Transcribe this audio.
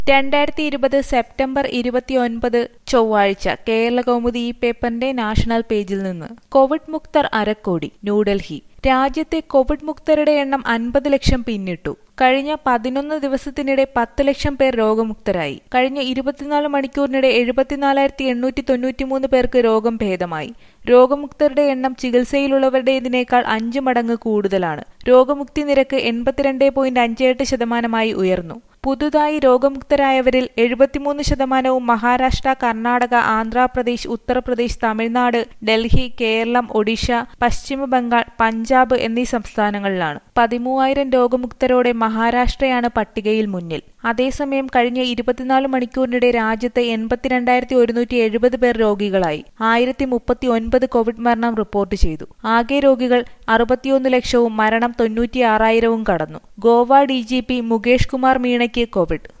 രണ്ടായിരത്തി ഇരുപത് സെപ്റ്റംബർ ഇരുപത്തിയൊൻപത് ചൊവ്വാഴ്ച കേരളകൗമുദി ഈ പേപ്പറിന്റെ നാഷണൽ പേജിൽ നിന്ന് കോവിഡ് മുക്തർ അരക്കോടി ന്യൂഡൽഹി രാജ്യത്തെ കോവിഡ് മുക്തരുടെ എണ്ണം അൻപത് ലക്ഷം പിന്നിട്ടു കഴിഞ്ഞ പതിനൊന്ന് ദിവസത്തിനിടെ പത്ത് ലക്ഷം പേർ രോഗമുക്തരായി കഴിഞ്ഞ ഇരുപത്തിനാല് മണിക്കൂറിനിടെ എഴുപത്തിനാലായിരത്തി എണ്ണൂറ്റി തൊണ്ണൂറ്റിമൂന്ന് പേർക്ക് രോഗം ഭേദമായി രോഗമുക്തരുടെ എണ്ണം ചികിത്സയിലുള്ളവരുടേതിനേക്കാൾ അഞ്ച് മടങ്ങ് കൂടുതലാണ് രോഗമുക്തി നിരക്ക് എൺപത്തിരണ്ട് പോയിന്റ് അഞ്ച് എട്ട് ശതമാനമായി ഉയർന്നു പുതുതായി രോഗമുക്തരായവരിൽ എഴുപത്തിമൂന്ന് ശതമാനവും മഹാരാഷ്ട്ര കർണാടക ആന്ധ്രാപ്രദേശ് ഉത്തർപ്രദേശ് തമിഴ്നാട് ഡൽഹി കേരളം ഒഡീഷ പശ്ചിമ ബംഗാൾ പഞ്ചാബ് എന്നീ സംസ്ഥാനങ്ങളിലാണ് പതിമൂവായിരം രോഗമുക്തരോടെ മഹാരാഷ്ട്രയാണ് പട്ടികയിൽ മുന്നിൽ അതേസമയം കഴിഞ്ഞ ഇരുപത്തിനാല് മണിക്കൂറിനിടെ രാജ്യത്ത് എൺപത്തിരണ്ടായിരത്തി ഒരുന്നൂറ്റി എഴുപത് പേർ രോഗികളായി ആയിരത്തി മുപ്പത്തി ഒൻപത് കോവിഡ് മരണം റിപ്പോർട്ട് ചെയ്തു ആകെ രോഗികൾ അറുപത്തിയൊന്ന് ലക്ഷവും മരണം തൊണ്ണൂറ്റി ആറായിരവും കടന്നു Goa D G P Mukesh Kumar മീണയ്ക്ക് കോവിഡ്